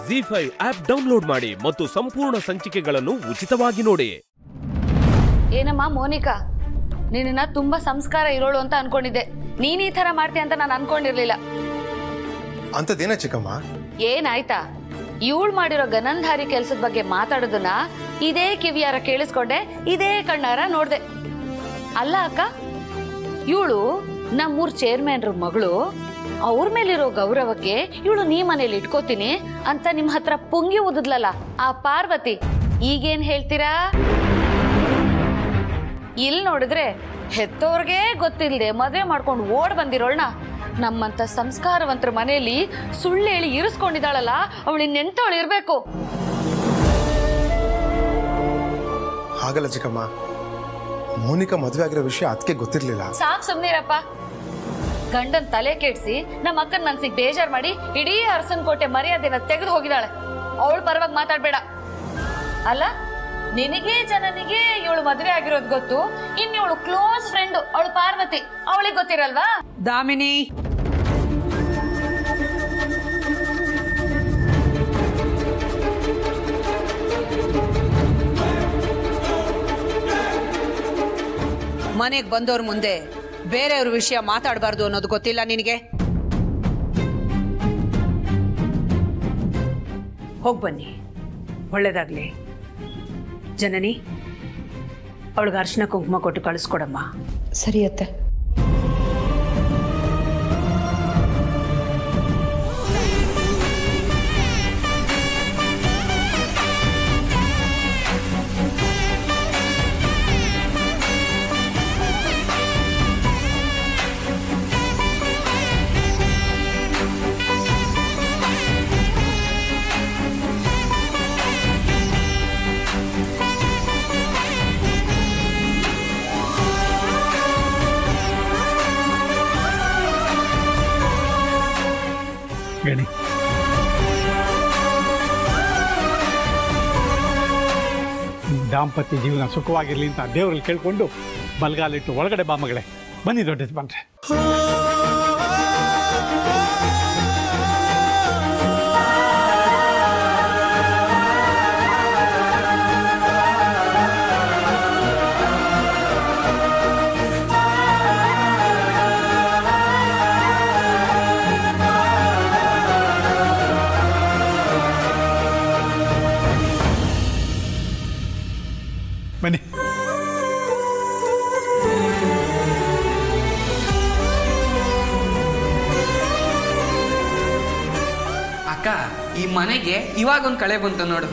G five app download ಮಾಡಿ ಮತ್ತು ಸಂಪೂರ್ಣ ಸಂಚಿಕೆಗಳನ್ನು ಉಚಿತವಾಗಿ ನೋಡಿ ಏನಮ್ಮ ಮೋನಿಕಾ ನಿನ್ನ ತುಂಬಾ ಸಂಸ್ಕಾರ ಇರೋಳು ಅಂತ ಅನ್ಕೊಂಡಿದ್ದೆ ನೀನ್ ಈ ತರ ಮಾಡ್ತೀಯ ಅಂತ ನಾನು ಅನ್ಕೊಂಡಿರ್ಲಿಲ್ಲ ಅಂಥದ್ದೇನ ಚಿಕ್ಕಮ್ಮ ಏನಾಯ್ತಾ ಇವಳು ಮಾಡಿರೋ ಗನಂಧಾರಿ ಕೆಲ್ಸದ ಬಗ್ಗೆ ಮಾತಾಡೋದನ್ನ ಇದೇ ಕಿವಿಯಾರ ಕೇಳಿಸ್ಕೊಂಡೆ ಇದೇ ಕಣ್ಣಾರ ನೋಡ್ದೆ ಅಲ್ಲ ಅಕ್ಕ ಇವಳು ನಮ್ಮೂರ್ ಚೇರ್ಮನ್ರ ಮಗಳು ಅವ್ರ ಮೇಲಿರೋ ಗೌರವಕ್ಕೆ ಇವಳು ನೀ ಮನೇಲಿ ಇಟ್ಕೋತೀನಿ ಅಂತ ನಿಮ್ ಹತ್ರ ಪುಂಗಿ ಉದದ್ಲಲ್ಲ ಆ ಪಾರ್ವತಿ ಈಗೇನ್ ಹೇಳ್ತೀರಾ ಇಲ್ಲಿ ನೋಡಿದ್ರೆ ಹೆತ್ತೋರ್ಗೆ ಗೊತ್ತಿಲ್ಲದೆ ಮದುವೆ ಮಾಡ್ಕೊಂಡು ಓಡ್ ಬಂದಿರೋಳ್ನ ನಮ್ಮಂತ ಸಂಸ್ಕಾರವಂತರ ಮನೆಯಲ್ಲಿ ಸುಳ್ಳು ಹೇಳಿ ಇರಿಸ್ಕೊಂಡಿದ್ದಾಳಲ್ಲ ಅವಳು ಇನ್ನೆಂತವಳು ಇರ್ಬೇಕು ಹಾಗಲ್ಲ ಚಿಕ್ಕಮ್ಮ ಮೋನಿಕಾ ಮದುವೆ ಆಗಿರೋ ವಿಷಯ ಅದಕ್ಕೆ ಗೊತ್ತಿರ್ಲಿಲ್ಲ ಸಾಕ್ ಸುಮ್ನಿರಪ್ಪ ಗಂಡನ್ ತಲೆ ಕೆಡ್ಸಿ ನಮ್ಮ ಅಕ್ಕನ ಮನ್ಸಿಗೆ ಬೇಜಾರ್ ಮಾಡಿ ಇಡೀ ಅರಸನ್ ಕೋಟೆ ಮರ್ಯಾದೆನ ತೆಗೆದು ಹೋಗಿದ್ದಾಳೆ ಅವಳು ಪರವಾಗಿ ಮಾತಾಡ್ಬೇಡ ಅಲ್ಲ ನಿನಗೆ ಜನನಿಗೆ ಇವಳು ಮದುವೆ ಆಗಿರೋದು ಗೊತ್ತು ಇನ್ ಇವಳು ಕ್ಲೋಸ್ ಫ್ರೆಂಡ್ ಅವಳು ಪಾರ್ವತಿ ಅವಳಿಗೆ ಗೊತ್ತಿರಲ್ವಾ ದಾಮಿನಿ ಮನೆಗೆ ಬಂದವ್ರ ಮುಂದೆ ಬೇರೆಯವ್ರ ವಿಷಯ ಮಾತಾಡಬಾರ್ದು ಅನ್ನೋದು ಗೊತ್ತಿಲ್ಲ ನಿನಗೆ ಹೋಗಿ ಬನ್ನಿ ಒಳ್ಳೇದಾಗ್ಲಿ ಜನನಿ ಅವಳಿಗೆ ಅರ್ಶಿನ ಕುಂಕುಮ ಕೊಟ್ಟು ಕಳಿಸ್ಕೊಡಮ್ಮ ಸರಿ ಅತ್ತೆ ಗಣಿ ದಾಂಪತ್ಯ ಜೀವನ ಸುಖವಾಗಿರ್ಲಿ ಅಂತ ದೇವರಲ್ಲಿ ಕೇಳ್ಕೊಂಡು ಬಲ್ಗಾಲಿಟ್ಟು ಒಳಗಡೆ ಬಾ ಮಗಳೇ ಬನ್ನಿ ದೊಡ್ಡದು ಬಂದ್ರೆ ಬನ್ನಿ ಅಕ್ಕ ಈ ಮನೆಗೆ ಇವಾಗ ಒಂದು ಕಳೆ ಬಂತು ನೋಡು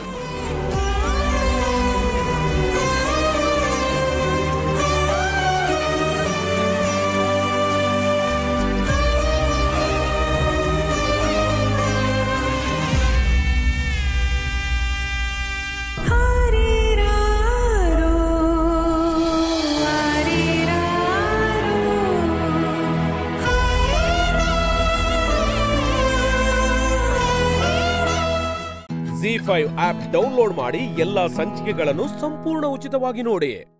ಜಿ ಫೈವ್ ಆಪ್ ಡೌನ್ಲೋಡ್ ಮಾಡಿ ಎಲ್ಲಾ ಸಂಚಿಕೆಗಳನ್ನು ಸಂಪೂರ್ಣ ಉಚಿತವಾಗಿ ನೋಡಿ